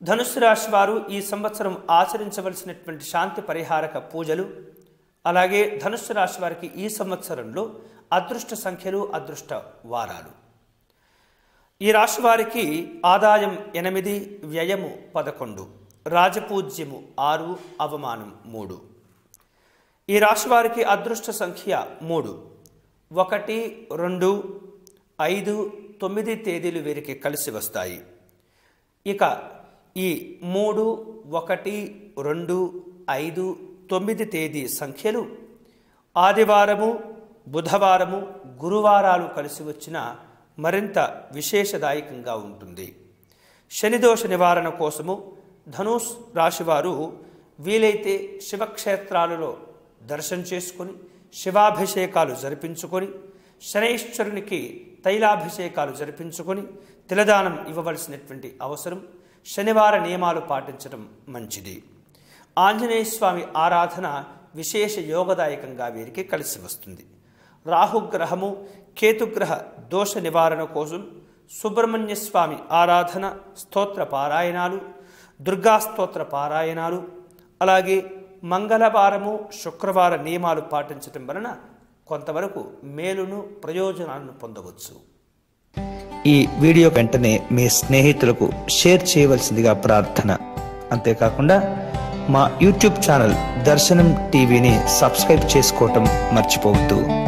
ధనుస్సు రాశి వారు ఈ సంవత్సరం ఆచరించవలసినటువంటి శాంతి పరిహారక పూజలు అలాగే ధనుస్సు రాశి వారికి ఈ సంవత్సరంలో అదృష్ట సంఖ్యలు అదృష్ట వారాలు ఈ రాశి వారికి ఆదాయం ఎనిమిది వ్యయము పదకొండు రాజపూజ్యము ఆరు అవమానం మూడు ఈ రాశి వారికి అదృష్ట సంఖ్య మూడు ఒకటి రెండు ఐదు తొమ్మిది తేదీలు వీరికి కలిసి వస్తాయి ఇక ఈ మూడు ఒకటి రెండు ఐదు తొమ్మిది తేదీ సంఖ్యలు ఆదివారము బుధవారము గురువారాలు కలిసి వచ్చిన మరింత విశేషదాయకంగా ఉంటుంది శనిదోష నివారణ కోసము ధనుష్ రాశివారు వీలైతే శివక్షేత్రాలలో దర్శనం చేసుకొని శివాభిషేకాలు జరిపించుకొని శనైశ్వరునికి తైలాభిషేకాలు జరిపించుకొని తిలదానం ఇవ్వవలసినటువంటి అవసరం శనివార నియమాలు పాటించడం మంచిది ఆంజనేయ స్వామి ఆరాధన విశేష యోగదాయకంగా వీరికి కలిసి వస్తుంది రాహుగ్రహము కేతుగ్రహ దోష నివారణ కోసం సుబ్రహ్మణ్య స్వామి ఆరాధన స్తోత్ర పారాయణాలు దుర్గా స్తోత్ర పారాయణాలు అలాగే మంగళవారము శుక్రవార నియమాలు పాటించటం వలన కొంతవరకు మేలును ప్రయోజనాలను పొందవచ్చు ఈ వీడియో వెంటనే మీ స్నేహితులకు షేర్ చేయవలసిందిగా ప్రార్థన అంతేకాకుండా మా యూట్యూబ్ ఛానల్ దర్శనం టీవీని సబ్స్క్రైబ్ చేసుకోవటం మర్చిపోవద్దు